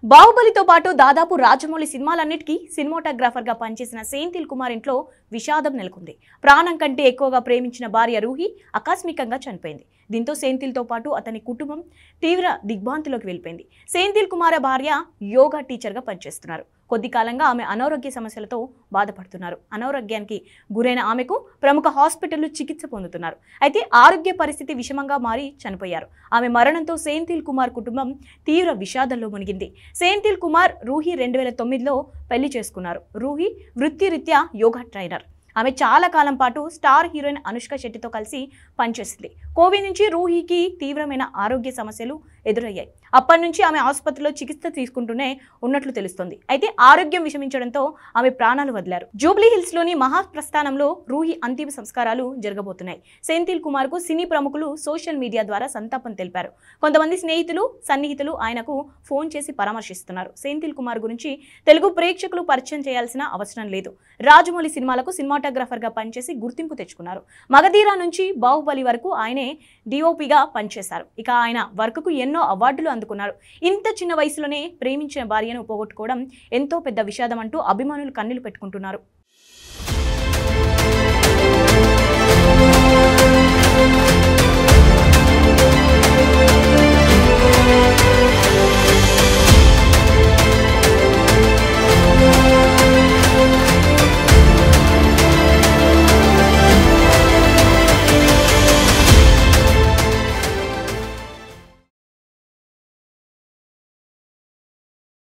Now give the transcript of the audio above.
బాహుబలితో పాటు దాదాపు రాజమౌళి సినిమాలన్నిటికీ సినిమాటోగ్రాఫర్ గా పనిచేసిన సేంతిల్ కుమార్ ఇంట్లో విషాదం నెలకొంది ప్రాణం కంటే ఎక్కువగా ప్రేమించిన భార్య రూహి ఆకస్మికంగా చనిపోయింది దీంతో సేంతిల్తో పాటు అతని కుటుంబం తీవ్ర దిగ్భ్రాంతిలోకి వెళ్ళిపోయింది సేంతిల్ కుమార్ భార్య యోగా టీచర్గా పనిచేస్తున్నారు కొద్ది కాలంగా ఆమె అనారోగ్య సమస్యలతో బాధపడుతున్నారు అనారోగ్యానికి గురైన ఆమెకు ప్రముఖ హాస్పిటల్లో చికిత్స పొందుతున్నారు అయితే ఆరోగ్య పరిస్థితి విషమంగా మారి చనిపోయారు ఆమె మరణంతో సేంతిల్ కుమార్ కుటుంబం తీవ్ర విషాదంలో మునిగింది సేంతిల్ కుమార్ రూహి రెండు వేల తొమ్మిదిలో పెళ్లి చేసుకున్నారు రూహి వృత్తిరీత్యా యోగా ట్రైనర్ ఆమె చాలా కాలం పాటు స్టార్ హీరోయిన్ అనుష్క శెట్టితో కలిసి పనిచేసింది కోవిడ్ నుంచి రూహీకి తీవ్రమైన ఆరోగ్య సమస్యలు ఎదురయ్యాయి అప్పటి నుంచి ఆమె ఆసుపత్రిలో చికిత్స తీసుకుంటూనే ఉన్నట్లు తెలుస్తోంది అయితే ఆరోగ్యం విషమించడంతో ఆమె ప్రాణాలు వదిలారు జూబ్లీ హిల్స్ లోని మహాప్రస్థానంలో రూహి అంతిమ సంస్కారాలు జరగబోతున్నాయి సెంథిల్ కుమార్ కు సినీ ప్రముఖులు సోషల్ మీడియా ద్వారా సంతాపం తెలిపారు కొంతమంది స్నేహితులు సన్నిహితులు ఆయనకు ఫోన్ చేసి పరామర్శిస్తున్నారు సెంథిల్ కుమార్ గురించి తెలుగు ప్రేక్షకులు పరిచయం చేయాల్సిన అవసరం లేదు రాజమౌళి సినిమాలకు సినిమాటోగ్రాఫర్ గా పనిచేసి గుర్తింపు తెచ్చుకున్నారు మగధీరా నుంచి బాహుబలి వరకు ఆయనే డిఓపిగా పనిచేశారు ఇక ఆయన వర్క్కు ఎన్నో అవార్డులు అందుకున్నారు ఇంత చిన్న వయసులోనే ప్రేమించిన భార్యను పోగొట్టుకోవడం ఎంతో పెద్ద విషాదం అంటూ అభిమానులు కన్నీళ్లు పెట్టుకుంటున్నారు